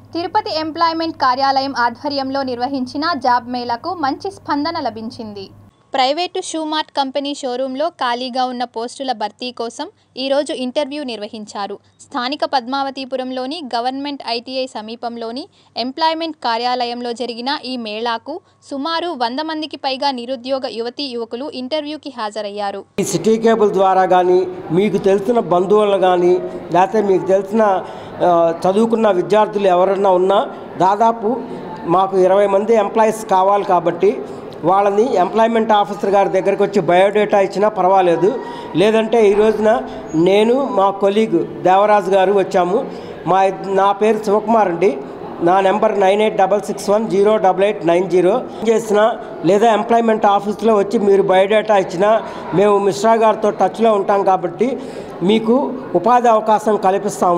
Tirupati employment కార్యాలయం ఆధ్వర్యంలో నిర్వహించిన జాబ్ మేళాకు మంచి స్పందన లభించింది ప్రైవేటు షూమార్ట్ కంపెనీ షోరూంలో ఖాళీగా ఉన్న పోస్టుల భర్తీ కోసం ఈరోజు ఇంటర్వ్యూ నిర్వహించారు స్థానిక పద్మావతిపురంలోని గవర్నమెంట్ ఐటీఐ సమీపంలోని ఎంప్లాయ్మెంట్ కార్యాలయంలో జరిగిన ఈ మేళాకు సుమారు వంద మందికి పైగా నిరుద్యోగ యువతీ యువకులు ఇంటర్వ్యూకి హాజరయ్యారు ఈ సిటీ కేబుల్ ద్వారా కానీ మీకు తెలిసిన బంధువులు కానీ లేకపోతే మీకు తెలిసిన ఆ, చదువుకున్న విద్యార్థులు ఎవరన్నా ఉన్నా దాదాపు మాకు ఇరవై మంది ఎంప్లాయీస్ కావాలి కాబట్టి వాళ్ళని ఎంప్లాయ్మెంట్ ఆఫీసర్ గారి దగ్గరికి వచ్చి బయోడేటా ఇచ్చినా పర్వాలేదు లేదంటే ఈ రోజున నేను మా కొలీగ్ దేవరాజు గారు వచ్చాము మా ఇద్- నా పేరు శివకుమార్ అండి నా number nine eight double six one zero double eight nine zero చేసిన లేదా ఎంప్లాయ్మెంట్ ఆఫీస్లో వచ్చి మీరు బయోడేటా ఇచ్చినా మేము మిశ్రా గారితో టచ్లో ఉంటాం కాబట్టి మీకు ఉపాధి అవకాశం కల్పిస్తాము